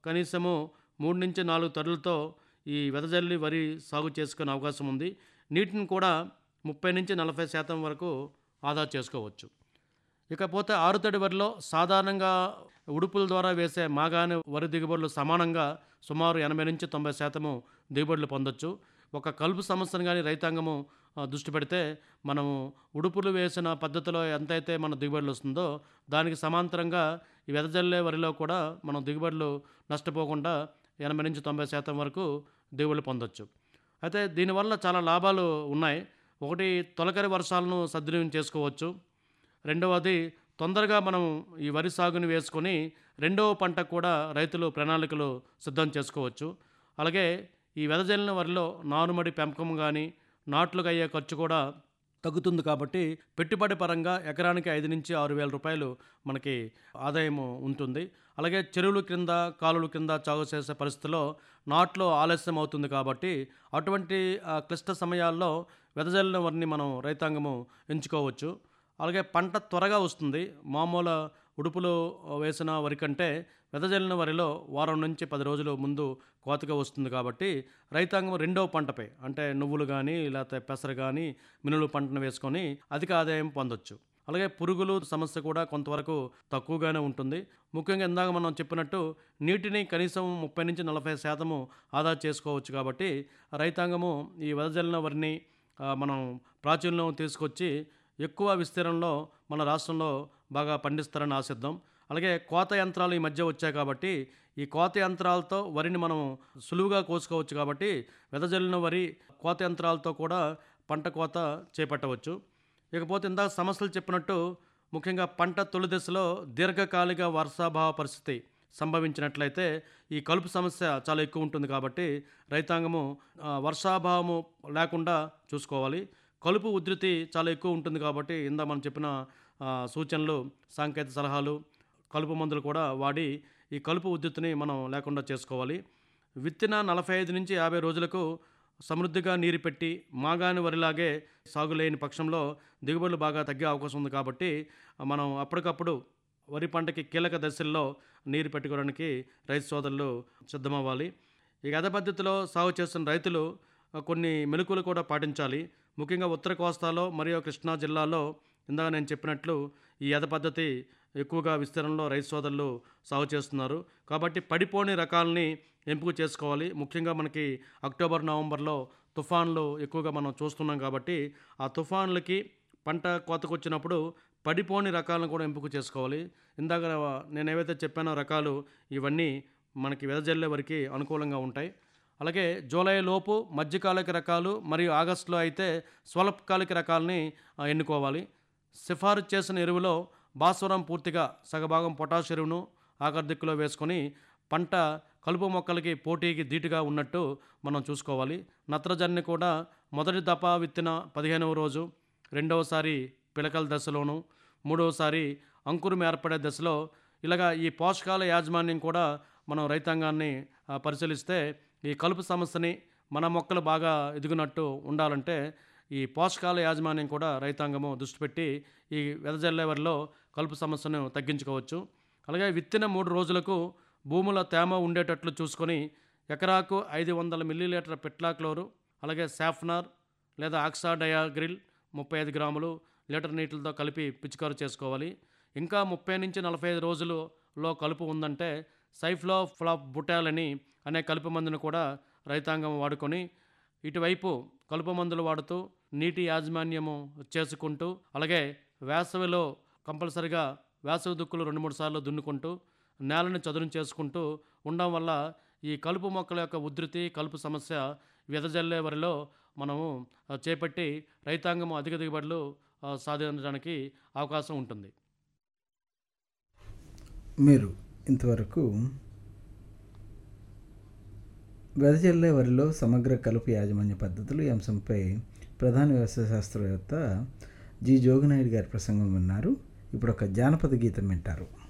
కనీసము మూడు నుంచి నాలుగు తడులతో ఈ వెదజల్లి వరి సాగు చేసుకునే అవకాశం ఉంది నీటిని కూడా ముప్పై నుంచి నలభై శాతం వరకు ఆదా చేసుకోవచ్చు ఇకపోతే ఆరుతడి వరిలో సాధారణంగా ఉడుపుల ద్వారా వేసే మాగాని వరి దిగుబడులు సమానంగా సుమారు ఎనభై నుంచి తొంభై శాతము దిగుబడులు పొందొచ్చు ఒక కలుపు సమస్యను కానీ రైతాంగము ఆ, దృష్టి పెడితే మనము ఉడుపులు వేసిన పద్ధతిలో ఎంతైతే మన దిగుబడులు వస్తుందో దానికి సమాంతరంగా ఈ వెదజల్లే వరిలో కూడా మనం దిగుబడులు నష్టపోకుండా ఎనభై నుంచి తొంభై శాతం వరకు దిగుబడులు పొందొచ్చు అయితే దీనివల్ల చాలా లాభాలు ఉన్నాయి ఒకటి తొలకరి వర్షాలను సద్వినియోగం చేసుకోవచ్చు రెండవది తొందరగా మనం ఈ వరి సాగుని వేసుకొని రెండవ పంట కూడా రైతులు ప్రణాళికలు సిద్ధం చేసుకోవచ్చు అలాగే ఈ వెదజల్లిన వరిలో నారుమడి పెంపకం కానీ నాట్లకు అయ్యే ఖర్చు కూడా తగ్గుతుంది కాబట్టి పెట్టుబడి పరంగా ఎకరానికి ఐదు నుంచి ఆరు వేల రూపాయలు మనకి ఆదాయం ఉంటుంది అలాగే చెరువుల క్రింద కాలువల కింద సాగు చేసే పరిస్థితిలో నాట్లో ఆలస్యం అవుతుంది కాబట్టి అటువంటి ఆ, క్లిష్ట సమయాల్లో వెదజల్లిన వరిని మనం రైతాంగము ఎంచుకోవచ్చు అలాగే పంట త్వరగా వస్తుంది మామూలు ఉడుపులు వేసిన వరి కంటే వెదజల్లిన వరిలో వారం నుంచి పది రోజుల ముందు కోతగా వస్తుంది కాబట్టి రైతాంగం రెండవ పంటపై అంటే నువ్వులు కానీ లేకపోతే పెసర కానీ మినులు పంటను వేసుకొని అధిక ఆదాయం పొందొచ్చు అలాగే పురుగులు సమస్య కూడా కొంతవరకు తక్కువగానే ఉంటుంది ముఖ్యంగా ఇందాక మనం చెప్పినట్టు నీటిని కనీసం ముప్పై నుంచి నలభై శాతము ఆదా చేసుకోవచ్చు కాబట్టి రైతాంగము ఈ వెదజల్లిన వరిని ఆ, మనం ప్రాచుర్యం తీసుకొచ్చి ఎక్కువ విస్తీర్ణంలో మన రాష్ట్రంలో బాగా పండిస్తారని ఆశిద్దాం అలాగే కోత యంత్రాలు ఈ మధ్య వచ్చాయి కాబట్టి ఈ కోత యంత్రాలతో వరిని మనం సులువుగా కోసుకోవచ్చు కాబట్టి వెదజల్లిన వరి కోత యంత్రాలతో కూడా పంట కోత చేపట్టవచ్చు ఇకపోతే ఇందాక సమస్యలు చెప్పినట్టు ముఖ్యంగా పంట తొలి దశలో దీర్ఘకాలిక వర్షాభావ పరిస్థితి సంభవించినట్లయితే ఈ కలుపు సమస్య చాలా ఎక్కువ ఉంటుంది కాబట్టి రైతాంగము ఆ, వర్షాభావము లేకుండా చూసుకోవాలి కలుపు ఉధృతి చాలా ఎక్కువ ఉంటుంది కాబట్టి ఇందా మనం చెప్పిన ఆ, సూచనలు సాంకేతిక సలహాలు కలుపు మందులు కూడా వాడి ఈ కలుపు ఉధృతిని మనం లేకుండా చేసుకోవాలి విత్తిన నలభై ఐదు నుంచి యాభై రోజులకు సమృద్ధిగా నీరు పెట్టి మాగాని వరిలాగే సాగు లేని పక్షంలో దిగుబడులు బాగా తగ్గే అవకాశం ఉంది కాబట్టి మనం అప్పటికప్పుడు వరి పంటకి కీలక దశల్లో నీరు పెట్టుకోవడానికి రైతు సోదరులు సిద్ధమవ్వాలి ఈ గత పద్ధతిలో సాగు చేస్తున్న రైతులు ఆ, కొన్ని మెలకువలు కూడా పాటించాలి ముఖ్యంగా ఉత్తర కోస్తాలో మరియు కృష్ణా జిల్లాలో ఇందాక నేను చెప్పినట్లు ఈ యథ పద్ధతి ఎక్కువగా విస్తీర్ణంలో రైతు సోదరులు సాగు చేస్తున్నారు కాబట్టి పడిపోని రకాలని ఎంపిక చేసుకోవాలి ముఖ్యంగా మనకి అక్టోబర్ నవంబర్లో తుఫాన్లు ఎక్కువగా మనం చూస్తున్నాం కాబట్టి ఆ తుఫాన్లకి పంట కోతకు వచ్చినప్పుడు పడిపోని రకాలను కూడా ఎంపిక చేసుకోవాలి ఇందాక నేను ఏవైతే చెప్పానో రకాలు ఇవన్నీ మనకి వెదజల్లే వరకు అనుకూలంగా ఉంటాయి అలాగే జూలై లోపు మధ్యకాలిక రకాలు మరియు ఆగస్టులో అయితే స్వల్పకాలిక రకాలని ఆ, ఎన్నుకోవాలి సిఫారసు చేసిన ఎరువులో భాస్వరం పూర్తిగా సగభాగం పొటాష్ ఎరువును ఆఖరి దిక్కులో వేసుకొని పంట కలుపు మొక్కలకి పోటీకి ధీటుగా ఉన్నట్టు మనం చూసుకోవాలి నత్రజనిని కూడా మొదటి దఫా విత్తిన పదిహేనవ రోజు రెండవసారి పిలకల దశలోను మూడవసారి అంకురం ఏర్పడే దశలో ఇలాగా ఈ పోషకాల యాజమాన్యం కూడా మనం రైతాంగాన్ని ఆ, పరిశీలిస్తే ఈ కలుపు సమస్యని మన మొక్కలు బాగా ఎదిగినట్టు ఉండాలంటే ఈ పోషకాల యాజమాన్యం కూడా రైతాంగము దృష్టి పెట్టి ఈ వెదజల్లే వరిలో కలుపు సమస్యను తగ్గించుకోవచ్చు అలాగే విత్తిన మూడు రోజులకు భూముల తేమ ఉండేటట్లు చూసుకొని ఎకరాకు ఐదు వందల మిల్లీలీటర్ పెట్లాక్లోరు అలాగే సాఫ్నార్ లేదా ఆక్సాడయాగ్రిల్ ముప్పై ఐదు గ్రాములు లీటర్ నీటితో కలిపి పిచికారు చేసుకోవాలి ఇంకా ముప్పై నుంచి నలభై ఐదు రోజులలో కలుపు ఉందంటే సైఫ్లో ఫ్లాప్ బుటాలని అనే కలుపు మందును కూడా రైతాంగం వాడుకొని ఇటువైపు కలుపు మందులు వాడుతూ నీటి యాజమాన్యము చేసుకుంటూ అలాగే వేసవిలో కంపల్సరిగా వేసవి దుక్కులు రెండు మూడు సార్లు దున్నుకుంటూ నేలని చదును చేసుకుంటూ ఉండడం వల్ల ఈ కలుపు మొక్కల యొక్క ఉధృతి కలుపు సమస్య వెదజల్లే వరిలో మనము ఆ, చేపట్టి రైతాంగం అధిక దిగుబడులు ఆ, సాధించడానికి అవకాశం ఉంటుంది మీరు ఇంతవరకు వెదజల్లే వరిలో సమగ్ర కలుపు యాజమాన్య పద్ధతులు ఈ అంశంపై ప్రధాన వ్యవసాయ శాస్త్రవేత్త జి జోగినాయుడు గారి ప్రసంగం విన్నారు ఇప్పుడు ఒక జానపద గీతం వింటారు